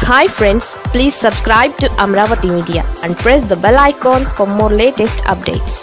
hi friends please subscribe to Amaravati media and press the bell icon for more latest updates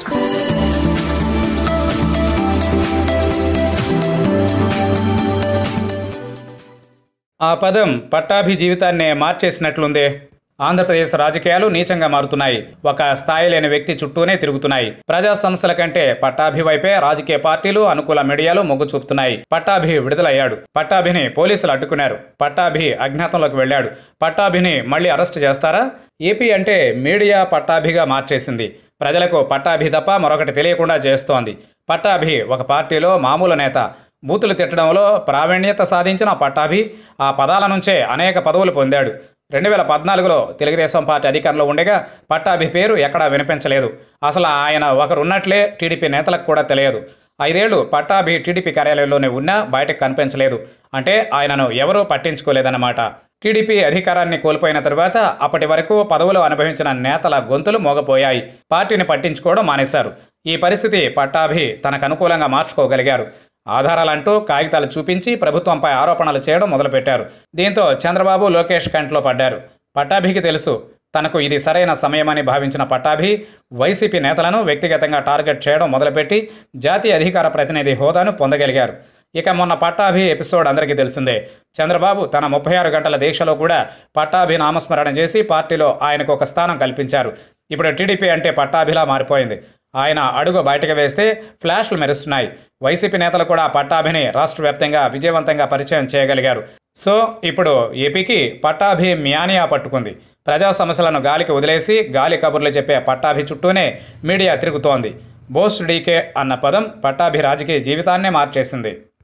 ఆ పదం పట్టాభి జీవితాన్నే మార్చేసినట్లుందే ఆంధ్రప్రదేశ్ రాజకీయాలు నీచంగా మారుతున్నాయి ఒక స్థాయి లేని వ్యక్తి చుట్టూనే తిరుగుతున్నాయి ప్రజా సమస్యల కంటే పట్టాభి వైపే రాజకీయ పార్టీలు అనుకూల మీడియాలు మొగ్గు చూపుతున్నాయి పట్టాభి విడుదలయ్యాడు పట్టాభిని పోలీసులు అడ్డుకున్నారు పట్టాభి అజ్ఞాతంలోకి వెళ్ళాడు పట్టాభిని మళ్ళీ అరెస్ట్ చేస్తారా ఏపీ అంటే మీడియా పట్టాభిగా మార్చేసింది ప్రజలకు పట్టాభి తప్ప మరొకటి తెలియకుండా చేస్తోంది పట్టాభి ఒక పార్టీలో మామూలు నేత బూతులు తిట్టడంలో ప్రావీణ్యత సాధించిన పట్టాభి ఆ పదాల నుంచే అనేక పదవులు పొందాడు రెండు వేల పద్నాలుగులో తెలుగుదేశం పార్టీ అధికారంలో ఉండగా పట్టాభి పేరు ఎక్కడా వినిపించలేదు అసలు ఆయన ఒకరున్నట్లే టీడీపీ నేతలకు కూడా తెలియదు ఐదేళ్లు పట్టాభి టీడీపీ కార్యాలయంలోనే ఉన్నా బయటకు కనిపించలేదు అంటే ఆయనను ఎవరూ పట్టించుకోలేదన్నమాట టీడీపీ అధికారాన్ని కోల్పోయిన తరువాత అప్పటి వరకు పదవులు అనుభవించిన నేతల గొంతులు మోగపోయాయి పార్టీని పట్టించుకోవడం మానేశారు ఈ పరిస్థితి పట్టాభి తనకు అనుకూలంగా మార్చుకోగలిగారు ఆధారాలంటూ కాగితాలు చూపించి ప్రభుత్వంపై ఆరోపణలు చేయడం మొదలుపెట్టారు దీంతో చంద్రబాబు లోకేష్ కంట్లో పడ్డారు పట్టాభికి తెలుసు తనకు ఇది సరైన సమయమని భావించిన పట్టాభి వైసీపీ నేతలను వ్యక్తిగతంగా టార్గెట్ చేయడం మొదలుపెట్టి జాతీయ అధికార ప్రతినిధి హోదాను పొందగలిగారు ఇక మొన్న పట్టాభి ఎపిసోడ్ అందరికీ తెలిసిందే చంద్రబాబు తన ముప్పై ఆరు గంటల దీక్షలో కూడా పట్టాభి నామస్మరణ చేసి పార్టీలో ఆయనకు ఒక స్థానం కల్పించారు ఇప్పుడు టీడీపీ అంటే పట్టాభిలా మారిపోయింది ఆయన అడుగు బయటకు వేస్తే ఫ్లాష్లు మెరుస్తున్నాయి వైసీపీ నేతలు కూడా పట్టాభిని రాష్ట్ర వ్యాప్తంగా విజయవంతంగా పరిచయం చేయగలిగారు సో ఇప్పుడు ఏపీకి పట్టాభి మ్యానియా పట్టుకుంది ప్రజా సమస్యలను గాలికి వదిలేసి గాలి కబుర్లు చెప్పే పట్టాభి చుట్టూనే మీడియా తిరుగుతోంది బోస్ డీకే అన్న పదం పట్టాభి రాజకీయ జీవితాన్నే మార్చేసింది